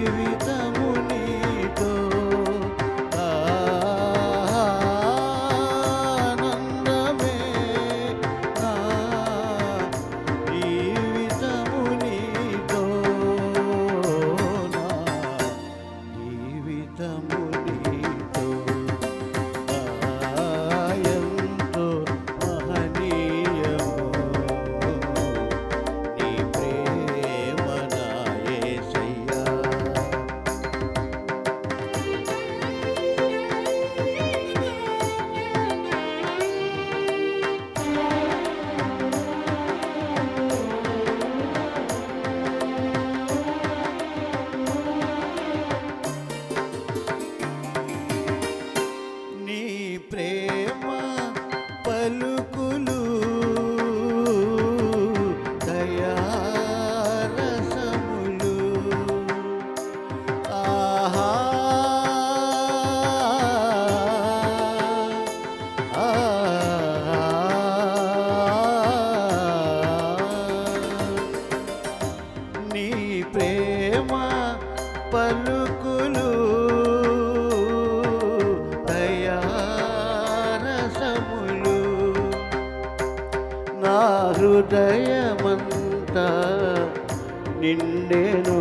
జీవితము నీతో ఆనందమే నా జీవితము నీతో నా జీవితము నీతో ఎంతో మహనీయము నీ ప్రేమ నా యేసయ్యా నీ ప్రేమ పలుకులు దయారసములు ఆహా నీ ప్రేమ పలుకులు దయారసములు నా హృదయమంతా నిండెను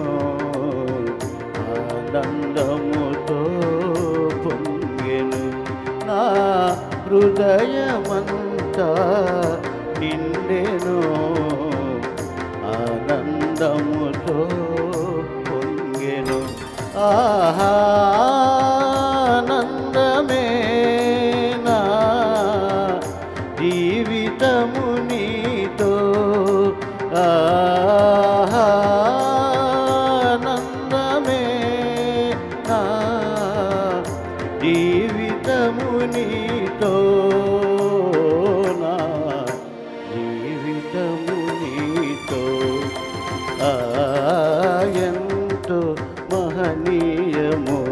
ఆనందముతో పొంగెను నా హృదయమంతా నిండెను ఆనందముతో పొంగెను ఆనందమే నా జీవితము నీతో ఆనందమే నా జీవితము నీతో నా జీవితము నీతో ఆ ఎంతో మహనీయము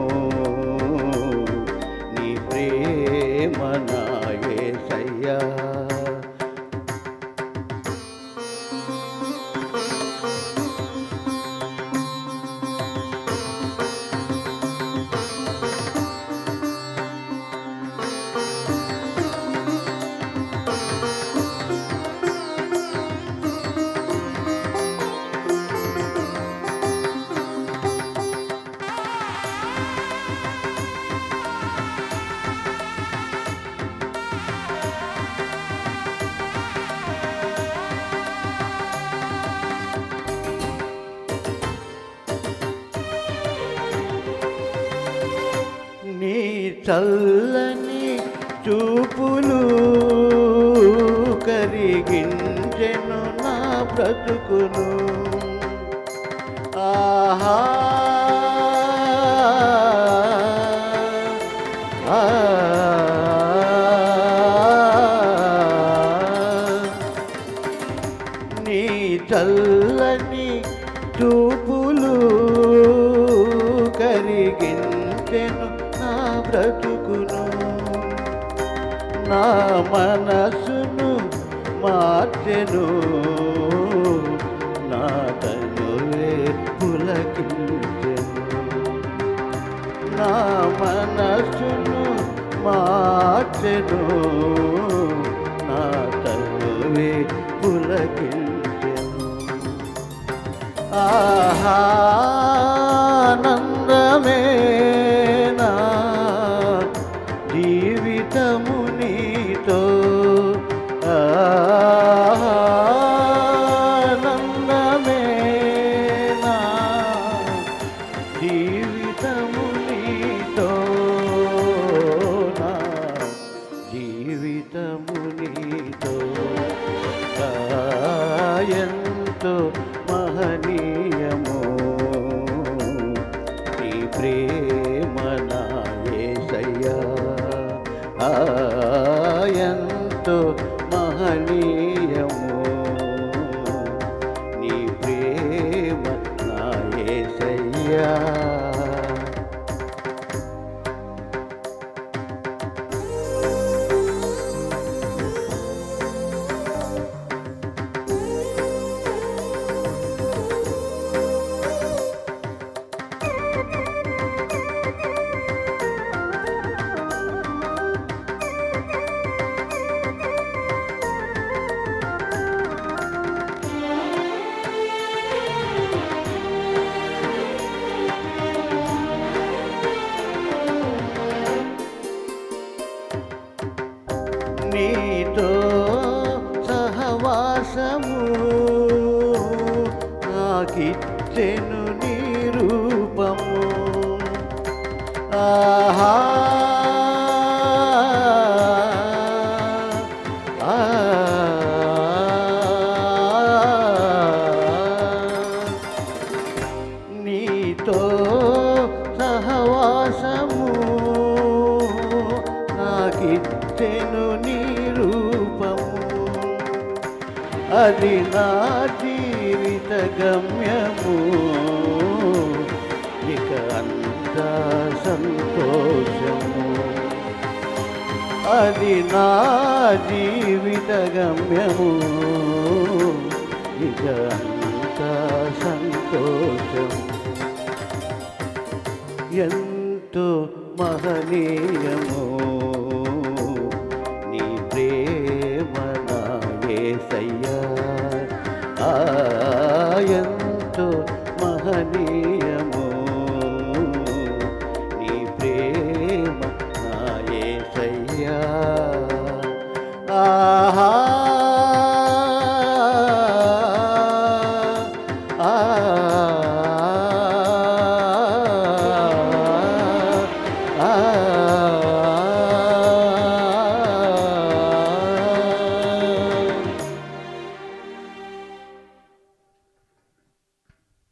నీ ప్రేమ నా యేసయ్యా నీ చల్లని చూపులు కరిగించెను నా బ్రతుకును ఆహా ఆ, నీ చల్లని చూపులు కరిగించెను నా బ్రతుకును నా మనసును మార్చెను నా తనువే పులకించెను నా మనసును మార్చెను నా తనువే పులకించెను ఆహానందమే నా జీవితము నీతో ఆనందమే నా జీవితము నీతో నా జీవితము నీతో ఎంతో మహనీయము నీ ప్రేమ నా యేసయ్యా ఆ, ఎంతో మహనీయము నీ ప్రేమ నా యేసయ్యా నీతో సహవాసము నాకిచ్చెను నీ రూపము ఆహా ఆ, నీతో సహవాసము నాకిచ్చెను నీ రూపము అది నా జీవిత గమ్యము ఇక అంతా సంతోషము అది నా జీవిత గమ్యము ఇక అంతా సంతోషం ఎంతో మహనీయము